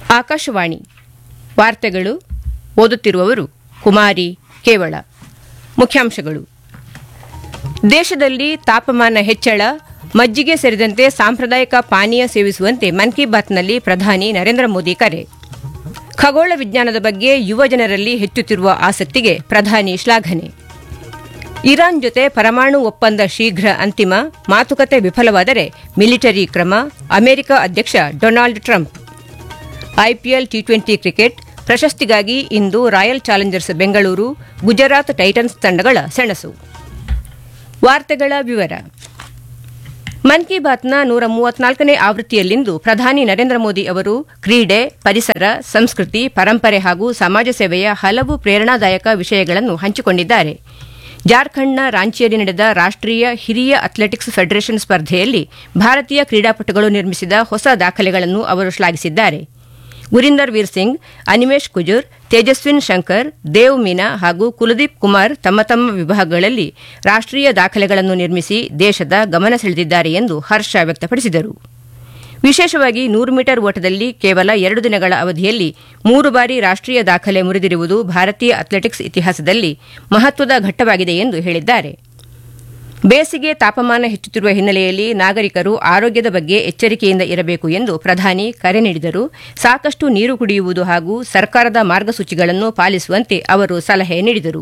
ಆಕಾಶವಾಣಿ ವಾರ್ತೆಗಳು ಓದುತ್ತಿರುವವರು ಕುಮಾರಿ ಕೇವಳ ಮುಖ್ಯಾಂಶಗಳು ದೇಶದಲ್ಲಿ ತಾಪಮಾನ ಹೆಚ್ಚಳ ಮಜ್ಜಿಗೆ ಸೇರಿದಂತೆ ಸಾಂಪ್ರದಾಯಿಕ ಪಾನೀಯ ಸೇವಿಸುವಂತೆ ಮನ್ ಕಿ ಬಾತ್ನಲ್ಲಿ ಪ್ರಧಾನಿ ನರೇಂದ್ರ ಮೋದಿ ಕರೆ ಖಗೋಳ ವಿಜ್ಞಾನದ ಬಗ್ಗೆ ಯುವ ಜನರಲ್ಲಿ ಹೆಚ್ಚುತ್ತಿರುವ ಆಸಕ್ತಿಗೆ ಪ್ರಧಾನಿ ಶ್ಲಾಘನೆ ಇರಾನ್ ಜೊತೆ ಪರಮಾಣು ಒಪ್ಪಂದ ಶೀಘ್ರ ಅಂತಿಮ ಮಾತುಕತೆ ವಿಫಲವಾದರೆ ಮಿಲಿಟರಿ ಕ್ರಮ ಅಮೆರಿಕ ಅಧ್ಯಕ್ಷ Donald Trump IPL T twenty cricket ಪ್ರಶಸ್ತಿಗಾಗಿ ಇಂದು royal Challengers Bengaluru Gujarat Titans ತಂಡಗಳ ಸೆಣಸು ವಾರ್ತೆಗಳ ವಿವರ ಮನ್ ಕಿ ಬಾತ್ನ ನೂರ ಮೂವತ್ನಾಲ್ಕನೇ ಆವೃತ್ತಿಯಲ್ಲಿಂದು ಪ್ರಧಾನಿ ನರೇಂದ್ರ ಮೋದಿ ಅವರು ಕ್ರೀಡೆ ಪರಿಸರ ಸಂಸ್ಕೃತಿ ಪರಂಪರೆ ಹಾಗೂ ಸಮಾಜ ಸೇವೆಯ ಹಲವು ಪ್ರೇರಣಾದಾಯಕ ವಿಷಯಗಳನ್ನು ಹಂಚಿಕೊಂಡಿದ್ದಾರೆ ಜಾರ್ಖಂಡ್ನ ರಾಂಚಿಯಲ್ಲಿ ನಡೆದ ರಾಷ್ಟ್ರೀಯ ಹಿರಿಯ ಅಥ್ಲೆಟಿಕ್ಸ್ ಫೆಡರೇಷನ್ ಸ್ಪರ್ಧೆಯಲ್ಲಿ ಭಾರತೀಯ ಕ್ರೀಡಾಪಟುಗಳು ನಿರ್ಮಿಸಿದ ಹೊಸ ದಾಖಲೆಗಳನ್ನು ಅವರು ಶ್ಲಾಘಿಸಿದ್ದಾರೆ ಗುರಿಂದರ್ ವೀರ್ ಸಿಂಗ್ ಅನಿಮೇಶ್ ಕುಜುರ್ ತೇಜಸ್ವಿನ್ ಶಂಕರ್ ದೇವ್ ಮೀನಾ ಹಾಗೂ ಕುಲದೀಪ್ ಕುಮಾರ್ ತಮ್ಮ ತಮ್ಮ ವಿಭಾಗಗಳಲ್ಲಿ ರಾಷ್ಟ್ರೀಯ ದಾಖಲೆಗಳನ್ನು ನಿರ್ಮಿಸಿ ದೇಶದ ಗಮನ ಸೆಳೆದಿದ್ದಾರೆ ಎಂದು ಹರ್ಷ ವ್ಯಕ್ತಪಡಿಸಿದರು ವಿಶೇಷವಾಗಿ ನೂರು ಮೀಟರ್ ಓಟದಲ್ಲಿ ಕೇವಲ ಎರಡು ದಿನಗಳ ಅವಧಿಯಲ್ಲಿ ಮೂರು ಬಾರಿ ರಾಷ್ಟ್ರೀಯ ದಾಖಲೆ ಮುರಿದಿರುವುದು ಭಾರತೀಯ ಅಥ್ಲೆಟಿಕ್ಸ್ ಇತಿಹಾಸದಲ್ಲಿ ಮಹತ್ವದ ಘಟ್ಟವಾಗಿದೆ ಎಂದು ಹೇಳಿದ್ದಾರೆ ಬೇಸಿಗೆ ತಾಪಮಾನ ಹೆಚ್ಚುತ್ತಿರುವ ಹಿನ್ನೆಲೆಯಲ್ಲಿ ನಾಗರಿಕರು ಆರೋಗ್ಯದ ಬಗ್ಗೆ ಎಚ್ಚರಿಕೆಯಿಂದ ಇರಬೇಕು ಎಂದು ಪ್ರಧಾನಿ ಕರೆ ನೀಡಿದರು ಸಾಕಷ್ಟು ನೀರು ಕುಡಿಯುವುದು ಹಾಗೂ ಸರ್ಕಾರದ ಮಾರ್ಗಸೂಚಿಗಳನ್ನು ಪಾಲಿಸುವಂತೆ ಅವರು ಸಲಹೆ ನೀಡಿದರು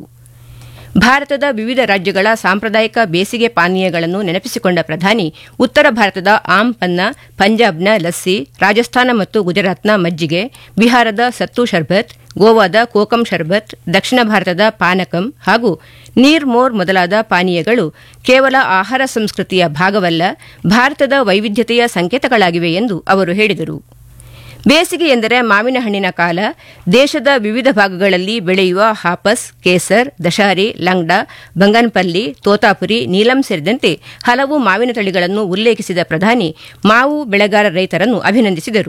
ಭಾರತದ ವಿವಿಧ ರಾಜ್ಯಗಳ ಸಾಂಪ್ರದಾಯಿಕ ಬೇಸಿಗೆ ಪಾನೀಯಗಳನ್ನು ನೆನಪಿಸಿಕೊಂಡ ಪ್ರಧಾನಿ ಉತ್ತರ ಭಾರತದ ಆಮ್ ಪನ್ನ ಪಂಜಾಬ್ನ ಲಸ್ಸಿ ರಾಜಸ್ಥಾನ ಮತ್ತು ಗುಜರಾತ್ನ ಮಜ್ಜಿಗೆ ಬಿಹಾರದ ಸತ್ತು ಶರ್ಬತ್ ಗೋವಾದ ಕೋಕಂ ಶರ್ಬತ್ ದಕ್ಷಿಣ ಭಾರತದ ಪಾನಕಂ ಹಾಗೂ ನೀರ್ ಮೋರ್ ಮೊದಲಾದ ಪಾನೀಯಗಳು ಕೇವಲ ಆಹಾರ ಸಂಸ್ಕೃತಿಯ ಭಾಗವಲ್ಲ ಭಾರತದ ವೈವಿಧ್ಯತೆಯ ಸಂಕೇತಗಳಾಗಿವೆ ಎಂದು ಅವರು ಹೇಳಿದರು ಬೇಸಿಗೆ ಎಂದರೆ ಮಾವಿನ ಹಣ್ಣಿನ ಕಾಲ ದೇಶದ ವಿವಿಧ ಭಾಗಗಳಲ್ಲಿ ಬೆಳೆಯುವ ಹಾಪಸ್ ಕೇಸರ್ ದಶಾರಿ ಲಂಗ್ಡಾ ಬಂಗನ್ಪಲ್ಲಿ ತೋತಾಪುರಿ ನೀಲಂ ಸೇರಿದಂತೆ ಹಲವು ಮಾವಿನ ತಳಿಗಳನ್ನು ಉಲ್ಲೇಖಿಸಿದ ಪ್ರಧಾನಿ ಮಾವು ಬೆಳೆಗಾರ ರೈತರನ್ನು ಅಭಿನಂದಿಸಿದರು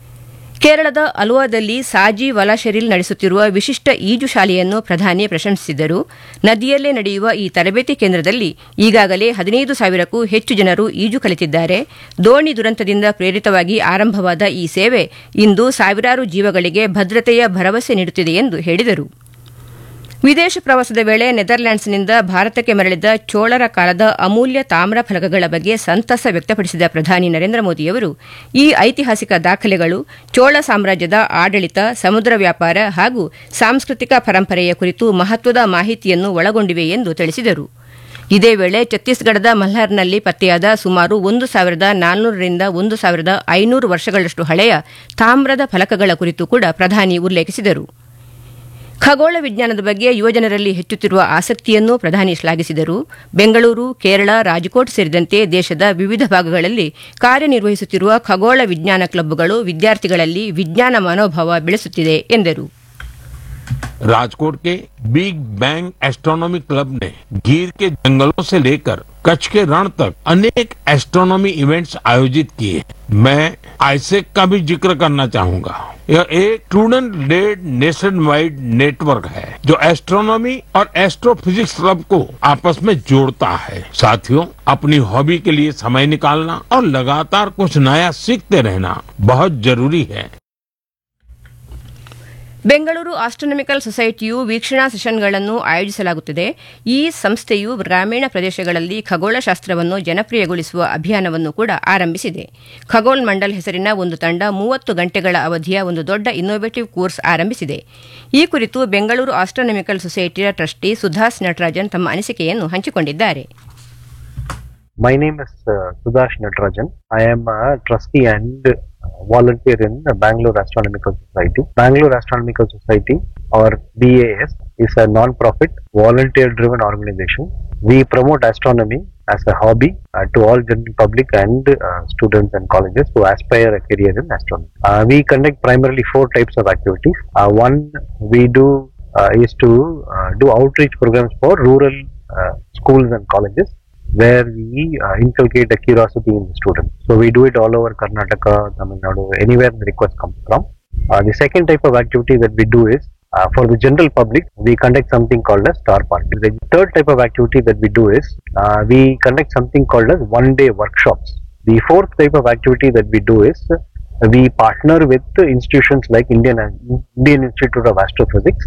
ಕೇರಳದ ಅಲ್ವಾದಲ್ಲಿ ಸಾಜಿ ವಲಾಶೆರಿಲ್ ನಡೆಸುತ್ತಿರುವ ವಿಶಿಷ್ಟ ಈಜು ಶಾಲೆಯನ್ನು ಪ್ರಧಾನಿ ಪ್ರಶಂಸಿಸಿದರು ನದಿಯಲ್ಲೇ ನಡೆಯುವ ಈ ತರಬೇತಿ ಕೇಂದ್ರದಲ್ಲಿ ಈಗಾಗಲೇ ಹದಿನೈದು ಸಾವಿರಕ್ಕೂ ಹೆಚ್ಚು ಜನರು ಈಜು ಕಲಿತಿದ್ದಾರೆ ದೋಣಿ ದುರಂತದಿಂದ ಪ್ರೇರಿತವಾಗಿ ಆರಂಭವಾದ ಈ ಸೇವೆ ಇಂದು ಸಾವಿರಾರು ಜೀವಗಳಿಗೆ ಭದ್ರತೆಯ ಭರವಸೆ ನೀಡುತ್ತಿದೆ ಎಂದು ಹೇಳಿದರು ವಿದೇಶ ಪ್ರವಾಸದ ವೇಳೆ ನೆದರ್ಲ್ಯಾಂಡ್ಸ್ನಿಂದ ಭಾರತಕ್ಕೆ ಮರಳಿದ ಚೋಳರ ಕಾಲದ ಅಮೂಲ್ಯ ತಾಮ್ರ ಫಲಕಗಳ ಬಗ್ಗೆ ಸಂತಸ ವ್ಯಕ್ತಪಡಿಸಿದ ಪ್ರಧಾನಿ ನರೇಂದ್ರ ಮೋದಿಯವರು ಈ ಐತಿಹಾಸಿಕ ದಾಖಲೆಗಳು ಚೋಳ ಸಾಮ್ರಾಜ್ಯದ ಆಡಳಿತ ಸಮುದ್ರ ವ್ಯಾಪಾರ ಹಾಗೂ ಸಾಂಸ್ಕೃತಿಕ ಪರಂಪರೆಯ ಕುರಿತು ಮಹತ್ವದ ಮಾಹಿತಿಯನ್ನು ಒಳಗೊಂಡಿವೆ ಎಂದು ತಿಳಿಸಿದರು ಇದೇ ವೇಳೆ ಛತ್ತೀಸ್ಗಢದ ಮಲ್ಹಾರ್ನಲ್ಲಿ ಪತ್ತೆಯಾದ ಸುಮಾರು ಒಂದು ಸಾವಿರದ ನಾಲ್ನೂರರಿಂದ ಒಂದು ಸಾವಿರದ ಐನೂರು ವರ್ಷಗಳಷ್ಟು ಹಳೆಯ ತಾಮ್ರದ ಫಲಕಗಳ ಕುರಿತು ಕೂಡ ಪ್ರಧಾನಿ ಉಲ್ಲೇಖಿಸಿದರು ಖಗೋಳ ವಿಜ್ಞಾನದ ಬಗ್ಗೆ ಯುವಜನರಲ್ಲಿ ಹೆಚ್ಚುತ್ತಿರುವ ಆಸಕ್ತಿಯನ್ನು ಪ್ರಧಾನಿ ಶ್ಲಾಘಿಸಿದರು ಬೆಂಗಳೂರು ಕೇರಳ ರಾಜ್ಕೋಟ್ ಸೇರಿದಂತೆ ದೇಶದ ವಿವಿಧ ಭಾಗಗಳಲ್ಲಿ ಕಾರ್ಯನಿರ್ವಹಿಸುತ್ತಿರುವ ಖಗೋಳ ವಿಜ್ಞಾನ ಕ್ಲಬ್ಗಳು ವಿದ್ಯಾರ್ಥಿಗಳಲ್ಲಿ ವಿಜ್ಞಾನ ಮನೋಭಾವ ಬೆಳೆಸುತ್ತಿದೆ ಎಂದರು राजकोट के बिग बैंग एस्ट्रोनॉमी क्लब ने गिर के जंगलों से लेकर कच्छ के रण तक अनेक एस्ट्रोनॉमी इवेंट्स आयोजित किए मैं आईसेक का भी जिक्र करना चाहूंगा यह एक student led nation wide network है जो एस्ट्रोनॉमी और एस्ट्रोफिजिक्स क्लब को आपस में जोड़ता है साथियों अपनी हॉबी के लिए समय निकालना और लगातार कुछ नया सीखते रहना बहुत जरूरी है ಬೆಂಗಳೂರು ಆಸ್ಟ್ರೋನಮಿಕಲ್ ಸೊಸೈಟಿಯು ವೀಕ್ಷಣಾ ಸೆಷನ್ಗಳನ್ನು ಆಯೋಜಿಸಲಾಗುತ್ತದೆ ಈ ಸಂಸ್ಥೆಯು ಗ್ರಾಮೀಣ ಪ್ರದೇಶಗಳಲ್ಲಿ ಖಗೋಳಶಾಸ್ತ್ರವನ್ನು ಜನಪ್ರಿಯಗೊಳಿಸುವ ಅಭಿಯಾನವನ್ನು ಕೂಡ ಆರಂಭಿಸಿದೆ ಖಗೋಳ್ ಮಂಡಲ್ ಹೆಸರಿನ ಒಂದು ತಂಡ ಮೂವತ್ತು ಗಂಟೆಗಳ ಅವಧಿಯ ಒಂದು ದೊಡ್ಡ ಇನ್ನೋವೇಟಿವ್ ಕೋರ್ಸ್ ಆರಂಭಿಸಿದೆ ಈ ಕುರಿತು ಬೆಂಗಳೂರು ಆಸ್ಟ್ರೋನಮಿಕಲ್ ಸೊಸೈಟಿಯ ಟ್ರಸ್ಟಿ ಸುಧಾಸ್ ನಟರಾಜನ್ ತಮ್ಮ ಅನಿಸಿಕೆಯನ್ನು ಹಂಚಿಕೊಂಡಿದ್ದಾರೆ My name is uh, Sudash Natarajan. I am a trustee and uh, volunteer in the Bangalore Astronomical Society. Bangalore Astronomical Society, or BAS, is a non-profit, volunteer-driven organization. We promote astronomy as a hobby uh, to all general public and uh, students and colleges who aspire a career in astronomy. Uh, we conduct primarily four types of activities. Uh, one we do uh, is to uh, do outreach programs for rural uh, schools and colleges where we uh, inculcate a curiosity in the students. So we do it all over Karnataka, Tamil Nadu, anywhere the request comes from. Uh, the second type of activity that we do is uh, for the general public, we conduct something called as star party. The third type of activity that we do is uh, we conduct something called as one day workshops. The fourth type of activity that we do is we partner with institutions like Indian Indian Institute of Astrophysics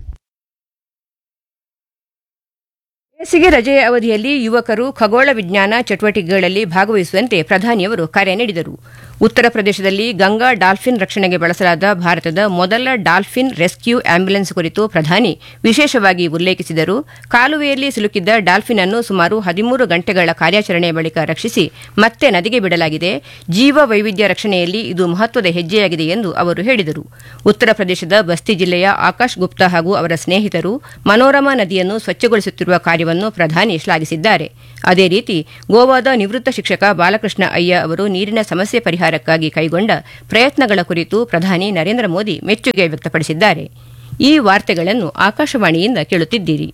ಬೇಸಿಗೆ ರಜೆಯ ಅವಧಿಯಲ್ಲಿ ಯುವಕರು ಖಗೋಳ ವಿಜ್ಞಾನ ಚಟುವಟಿಕೆಗಳಲ್ಲಿ ಭಾಗವಹಿಸುವಂತೆ ಪ್ರಧಾನಿಯವರು ಕರೆ ನೀಡಿದರು ಉತ್ತರ ಪ್ರದೇಶದಲ್ಲಿ ಗಂಗಾ ಡಾಲ್ಫಿನ್ ರಕ್ಷಣೆಗೆ ಬಳಸಲಾದ ಭಾರತದ ಮೊದಲ ಡಾಲ್ಫಿನ್ ರೆಸ್ಕ್ಯೂ ಆಂಬ್ಯುಲೆನ್ಸ್ ಕುರಿತು ಪ್ರಧಾನಿ ವಿಶೇಷವಾಗಿ ಉಲ್ಲೇಖಿಸಿದರು ಕಾಲುವೆಯಲ್ಲಿ ಸಿಲುಕಿದ್ದ ಡಾಲ್ಫಿನ್ ಅನ್ನು ಸುಮಾರು ಹದಿಮೂರು ಗಂಟೆಗಳ ಕಾರ್ಯಾಚರಣೆ ಬಳಿಕ ರಕ್ಷಿಸಿ ಮತ್ತೆ ನದಿಗೆ ಬಿಡಲಾಗಿದೆ ಜೀವ ವೈವಿಧ್ಯ ರಕ್ಷಣೆಯಲ್ಲಿ ಇದು ಮಹತ್ವದ ಹೆಜ್ಜೆಯಾಗಿದೆ ಎಂದು ಅವರು ಹೇಳಿದರು ಉತ್ತರ ಪ್ರದೇಶದ ಬಸ್ತಿ ಜಿಲ್ಲೆಯ ಆಕಾಶ್ ಗುಪ್ತಾ ಹಾಗೂ ಅವರ ಸ್ನೇಹಿತರು ಮನೋರಮಾ ನದಿಯನ್ನು ಸ್ವಚ್ಛಗೊಳಿಸುತ್ತಿರುವ ಕಾರ್ಯವನ್ನು ಪ್ರಧಾನಿ ಶ್ಲಾಘಿಸಿದ್ದಾರೆ ಅದೇ ರೀತಿ ಗೋವಾದ ನಿವೃತ್ತ ಶಿಕ್ಷಕ ಬಾಲಕೃಷ್ಣ ಅಯ್ಯ ಅವರು ನೀರಿನ ಸಮಸ್ಯೆ ಪರಿಹಾರಕ್ಕಾಗಿ ಕೈಗೊಂಡ ಪ್ರಯತ್ನಗಳ ಕುರಿತು ಪ್ರಧಾನಿ ನರೇಂದ್ರ ಮೋದಿ ಮೆಚ್ಚುಗೆ ವ್ಯಕ್ತಪಡಿಸಿದ್ದಾರೆ ಈ ವಾರ್ತೆಗಳನ್ನು ಆಕಾಶವಾಣಿಯಿಂದ ಕೇಳುತ್ತಿದ್ದೀರಿ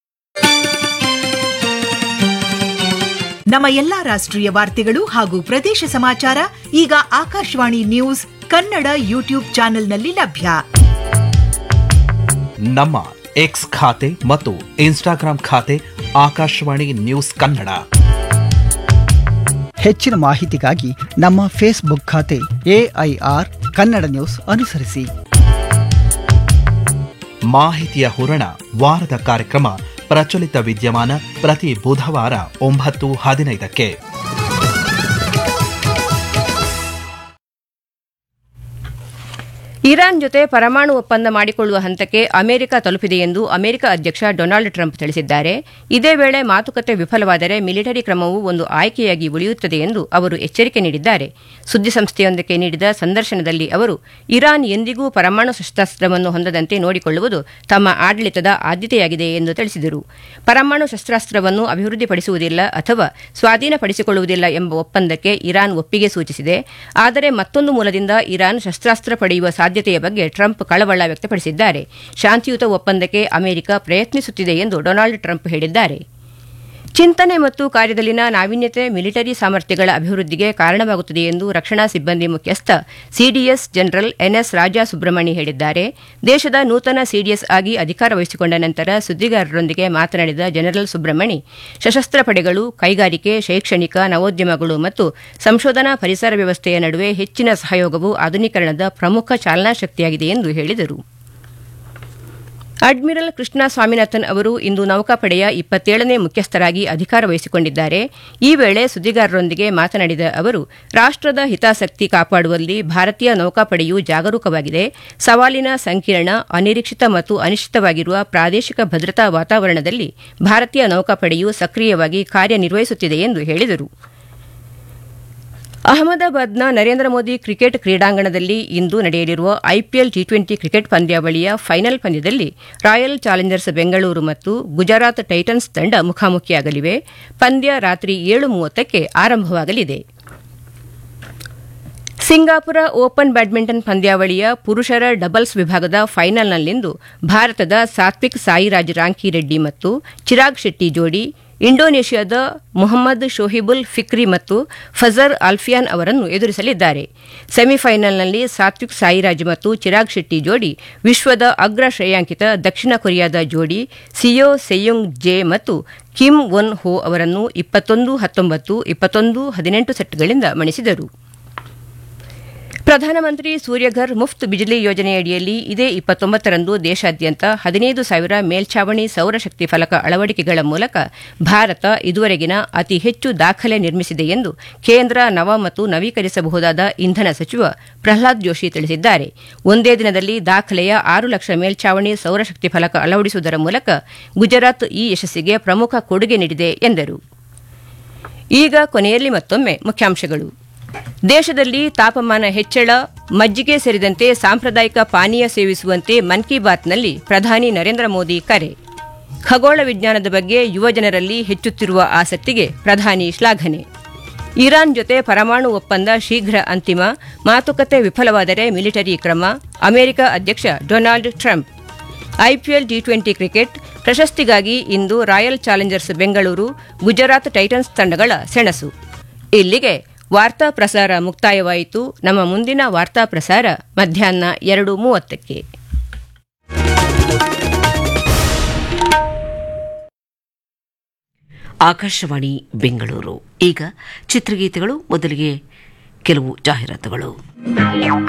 ನಮ್ಮ ಎಲ್ಲಾ ರಾಷ್ಟ್ರೀಯ ವಾರ್ತೆಗಳು ಹಾಗೂ ಪ್ರದೇಶ ಸಮಾಚಾರ ಈಗ ಆಕಾಶವಾಣಿ ನ್ಯೂಸ್ ಕನ್ನಡ ಯೂಟ್ಯೂಬ್ ಚಾನೆಲ್ನಲ್ಲಿ ಲಭ್ಯ ನಮ್ಮ ಎಕ್ಸ್ ಖಾತೆ ಮತ್ತು ಇನ್ಸ್ಟಾಗ್ರಾಂ ಖಾತೆ ಆಕಾಶವಾಣಿ ನ್ಯೂಸ್ ಕನ್ನಡ ಹೆಚ್ಚಿನ ಮಾಹಿತಿಗಾಗಿ ನಮ್ಮ ಫೇಸ್ಬುಕ್ ಖಾತೆ ಎಐಆರ್ ಕನ್ನಡ ನ್ಯೂಸ್ ಅನುಸರಿಸಿ ಮಾಹಿತಿಯ ಹೂರಣ ವಾರದ ಕಾರ್ಯಕ್ರಮ ಪ್ರಚಲಿತ ವಿದ್ಯಮಾನ ಪ್ರತಿ ಬುಧವಾರ ಒಂಬತ್ತು ಹದಿನೈದಕ್ಕೆ ಇರಾನ್ ಜೊತೆ ಪರಮಾಣು ಒಪ್ಪಂದ ಮಾಡಿಕೊಳ್ಳುವ ಹಂತಕ್ಕೆ ಅಮೆರಿಕ ತಲುಪಿದೆ ಎಂದು ಅಮೆರಿಕ ಅಧ್ಯಕ್ಷ ಡೊನಾಲ್ಡ್ ಟ್ರಂಪ್ ತಿಳಿಸಿದ್ದಾರೆ ಇದೇ ವೇಳೆ ಮಾತುಕತೆ ವಿಫಲವಾದರೆ ಮಿಲಿಟರಿ ಕ್ರಮವು ಒಂದು ಆಯ್ಕೆಯಾಗಿ ಉಳಿಯುತ್ತದೆ ಎಂದು ಅವರು ಎಚ್ಚರಿಕೆ ನೀಡಿದ್ದಾರೆ ಸುದ್ದಿಸಂಸ್ಥೆಯೊಂದಕ್ಕೆ ನೀಡಿದ ಸಂದರ್ಶನದಲ್ಲಿ ಅವರು ಇರಾನ್ ಎಂದಿಗೂ ಪರಮಾಣು ಶಸ್ತ್ರಾಸ್ತ್ರವನ್ನು ಹೊಂದದಂತೆ ನೋಡಿಕೊಳ್ಳುವುದು ತಮ್ಮ ಆಡಳಿತದ ಆದ್ಯತೆಯಾಗಿದೆ ಎಂದು ತಿಳಿಸಿದರು ಪರಮಾಣು ಶಸ್ತ್ರಾಸ್ತ್ರವನ್ನು ಅಭಿವೃದ್ಧಿಪಡಿಸುವುದಿಲ್ಲ ಅಥವಾ ಸ್ವಾಧೀನಪಡಿಸಿಕೊಳ್ಳುವುದಿಲ್ಲ ಎಂಬ ಒಪ್ಪಂದಕ್ಕೆ ಇರಾನ್ ಒಪ್ಪಿಗೆ ಸೂಚಿಸಿದೆ ಆದರೆ ಮತ್ತೊಂದು ಮೂಲದಿಂದ ಇರಾನ್ ಶಸ್ತ್ರಾಸ್ತ್ರ ಪಡೆಯುವ ಸಾಧ್ಯತೆಯ ಬಗ್ಗೆ ಟ್ರಂಪ್ ಕಳವಳ ವ್ಯಕ್ತಪಡಿಸಿದ್ದಾರೆ ಶಾಂತಿಯುತ ಒಪ್ಪಂದಕ್ಕೆ ಅಮೆರಿಕ ಪ್ರಯತ್ನಿಸುತ್ತಿದೆ ಎಂದು ಡೊನಾಲ್ಡ್ ಟ್ರಂಪ್ ಹೇಳಿದ್ದಾರೆ ಚಿಂತನೆ ಮತ್ತು ಕಾರ್ಯದಲ್ಲಿನ ನಾವೀನ್ಯತೆ ಮಿಲಿಟರಿ ಸಾಮರ್ಥ್ಯಗಳ ಅಭಿವೃದ್ಧಿಗೆ ಕಾರಣವಾಗುತ್ತದೆ ಎಂದು ರಕ್ಷಣಾ ಸಿಬ್ಬಂದಿ ಮುಖ್ಯಸ್ಥ CDS general NS Raja Subramani ಹೇಳಿದ್ದಾರೆ ದೇಶದ ನೂತನ ಸಿಡಿಎಸ್ ಆಗಿ ಅಧಿಕಾರ ವಹಿಸಿಕೊಂಡ ನಂತರ ಸುದ್ದಿಗಾರರೊಂದಿಗೆ ಮಾತನಾಡಿದ ಜನರಲ್ ಸುಬ್ರಹ್ಮಣಿ ಸಶಸ್ತ್ರ ಪಡೆಗಳು ಕೈಗಾರಿಕೆ ಶೈಕ್ಷಣಿಕ ನವೋದ್ಯಮಗಳು ಮತ್ತು ಸಂಶೋಧನಾ ಪರಿಸರ ವ್ಯವಸ್ಥೆಯ ನಡುವೆ ಹೆಚ್ಚಿನ ಸಹಯೋಗವು ಆಧುನೀಕರಣದ ಪ್ರಮುಖ ಚಾಲನಾ ಶಕ್ತಿಯಾಗಿದೆ ಎಂದು ಹೇಳಿದರು ಅಡ್ಮಿರಲ್ ಕೃಷ್ಣ ಸ್ವಾಮಿನಾಥನ್ ಅವರು ಇಂದು ನೌಕಾಪಡೆಯ ಇಪ್ಪತ್ತೇಳನೇ ಮುಖ್ಯಸ್ಥರಾಗಿ ಅಧಿಕಾರ ವಹಿಸಿಕೊಂಡಿದ್ದಾರೆ ಈ ವೇಳೆ ಸುದ್ದಿಗಾರರೊಂದಿಗೆ ಮಾತನಾಡಿದ ಅವರು ರಾಷ್ಟದ ಹಿತಾಸಕ್ತಿ ಕಾಪಾಡುವಲ್ಲಿ ಭಾರತೀಯ ನೌಕಾಪಡೆಯು ಜಾಗರೂಕವಾಗಿದೆ ಸವಾಲಿನ ಸಂಕೀರ್ಣ ಅನಿರೀಕ್ಷಿತ ಮತ್ತು ಅನಿಶ್ಚಿತವಾಗಿರುವ ಪ್ರಾದೇಶಿಕ ಭದ್ರತಾ ವಾತಾವರಣದಲ್ಲಿ ಭಾರತೀಯ ನೌಕಾಪಡೆಯು ಸಕ್ರಿಯವಾಗಿ ಕಾರ್ಯನಿರ್ವಹಿಸುತ್ತಿದೆ ಎಂದು ಹೇಳಿದರು ಅಹಮದಾಬಾದ್ನ ನರೇಂದ್ರ ಮೋದಿ ಕ್ರಿಕೆಟ್ ಕ್ರೀಡಾಂಗಣದಲ್ಲಿ ಇಂದು ನಡೆಯಲಿರುವ ಐಪಿಎಲ್ ಟಿ ಟ್ವೆಂಟಿ ಕ್ರಿಕೆಟ್ ಪಂದ್ಯಾವಳಿಯ ಫೈನಲ್ ಪಂದ್ಯದಲ್ಲಿ ರಾಯಲ್ ಚಾಲೆಂಜರ್ಸ್ ಬೆಂಗಳೂರು ಮತ್ತು ಗುಜರಾತ್ ಟೈಟನ್ಸ್ ತಂಡ ಮುಖಾಮುಖಿಯಾಗಲಿವೆ ಪಂದ್ಯ ರಾತ್ರಿ ಏಳು ಮೂವತ್ತಕ್ಕೆ ಆರಂಭವಾಗಲಿದೆ ಸಿಂಗಾಪುರ ಓಪನ್ ಬ್ಯಾಡ್ಮಿಂಟನ್ ಪಂದ್ಯಾವಳಿಯ ಪುರುಷರ ಡಬಲ್ಸ್ ವಿಭಾಗದ ಫೈನಲ್ನಲ್ಲಿಂದು ಭಾರತದ ಸಾತ್ವಿಕ್ ಸಾಯಿರಾಜ್ ರಾಂಕಿರೆಡ್ಡಿ ಮತ್ತು ಚಿರಾಗ್ ಶೆಟ್ಟಿ ಜೋಡಿ ಇಂಡೋನೇಷ್ಯಾದ ಮೊಹಮ್ಮದ್ ಶೋಹಿಬುಲ್ ಫಿಕ್ರಿ ಮತ್ತು ಫಜರ್ ಅಲ್ಫಿಯಾನ್ ಅವರನ್ನು ಎದುರಿಸಲಿದ್ದಾರೆ ಸೆಮಿಫೈನಲ್ನಲ್ಲಿ ಸಾತ್ವಿಕ್ ಸಾಯಿರಾಜ್ ಮತ್ತು ಚಿರಾಗ್ ಶೆಟ್ಟಿ ಜೋಡಿ ವಿಶ್ವದ ಅಗ್ರ ಶ್ರೇಯಾಂಕಿತ ದಕ್ಷಿಣ ಕೊರಿಯಾದ ಜೋಡಿ ಸಿಯೋ ಸೆಯುಂಗ್ ಜೆ ಮತ್ತು ಕಿಮ್ ಒನ್ ಹೋ ಅವರನ್ನು ಇಪ್ಪತ್ತೊಂದು ಹತ್ತೊಂಬತ್ತು ಇಪ್ಪತ್ತೊಂದು ಹದಿನೆಂಟು ಸೆಟ್ಗಳಿಂದ ಮಣಿಸಿದರು ಪ್ರಧಾನಮಂತ್ರಿ ಸೂರ್ಯಘರ್ ಮುಫ್ತ್ ಬಿಜ್ಲಿ ಯೋಜನೆಯಡಿಯಲ್ಲಿ ಇದೇ ಇಪ್ಪತ್ತೊಂಬತ್ತರಂದು ದೇಶಾದ್ಯಂತ ಹದಿನೈದು ಸಾವಿರ ಮೇಲ್ಛಾವಣಿ ಸೌರಶಕ್ತಿ ಫಲಕ ಅಳವಡಿಕೆಗಳ ಮೂಲಕ ಭಾರತ ಇದುವರೆಗಿನ ಅತಿ ಹೆಚ್ಚು ದಾಖಲೆ ನಿರ್ಮಿಸಿದೆ ಎಂದು ಕೇಂದ್ರ ನವ ಮತ್ತು ನವೀಕರಿಸಬಹುದಾದ ಇಂಧನ ಸಚಿವ ಪ್ರಹ್ಲಾದ್ ಜೋಶಿ ತಿಳಿಸಿದ್ದಾರೆ ಒಂದೇ ದಿನದಲ್ಲಿ ದಾಖಲೆಯ ಆರು ಲಕ್ಷ ಮೇಲ್ಛಾವಣಿ ಸೌರಶಕ್ತಿ ಫಲಕ ಅಳವಡಿಸುವುದರ ಮೂಲಕ ಗುಜರಾತ್ ಈ ಯಶಸ್ಸಿಗೆ ಪ್ರಮುಖ ಕೊಡುಗೆ ನೀಡಿದೆ ಎಂದರು ಈಗ ಕೊನೆಯಲ್ಲಿ ಮತ್ತೊಮ್ಮೆ ಮುಖ್ಯಾಂಶಗಳು ದೇಶದಲ್ಲಿ ತಾಪಮಾನ ಹೆಚ್ಚಳ ಮಜ್ಜಿಗೆ ಸೇರಿದಂತೆ ಸಾಂಪ್ರದಾಯಿಕ ಪಾನೀಯ ಸೇವಿಸುವಂತೆ ಮನ್ ಕಿ ಬಾತ್ನಲ್ಲಿ ಪ್ರಧಾನಿ ನರೇಂದ್ರ ಮೋದಿ ಕರೆ ಖಗೋಳ ವಿಜ್ಞಾನದ ಬಗ್ಗೆ ಯುವಜನರಲ್ಲಿ ಹೆಚ್ಚುತ್ತಿರುವ ಆಸಕ್ತಿಗೆ ಪ್ರಧಾನಿ ಶ್ಲಾಘನೆ ಇರಾನ್ ಜೊತೆ ಪರಮಾಣು ಒಪ್ಪಂದ ಶೀಘ್ರ ಅಂತಿಮ ಮಾತುಕತೆ ವಿಫಲವಾದರೆ ಮಿಲಿಟರಿ ಕ್ರಮ ಅಮೆರಿಕ ಅಧ್ಯಕ್ಷ Donald Trump IPL T twenty cricket ಪ್ರಶಸ್ತಿಗಾಗಿ ಇಂದು royal Challengers Bengaluru Gujarat Titans ತಂಡಗಳ ಸೆಣಸು ಇಲ್ಲಿಗೆ ವಾರ್ತಾ ಪ್ರಸಾರ ಮುಕ್ತಾಯವಾಯಿತು ನಮ್ಮ ಮುಂದಿನ ವಾರ್ತಾ ಪ್ರಸಾರ ಮಧ್ಯಾಹ್ನ ಎರಡು ಮೂವತ್ತಕ್ಕೆ ಆಕಾಶವಾಣಿ ಬೆಂಗಳೂರು ಈಗ ಚಿತ್ರಗೀತೆಗಳು ಮೊದಲಿಗೆ ಕೆಲವು ಜಾಹೀರಾತುಗಳು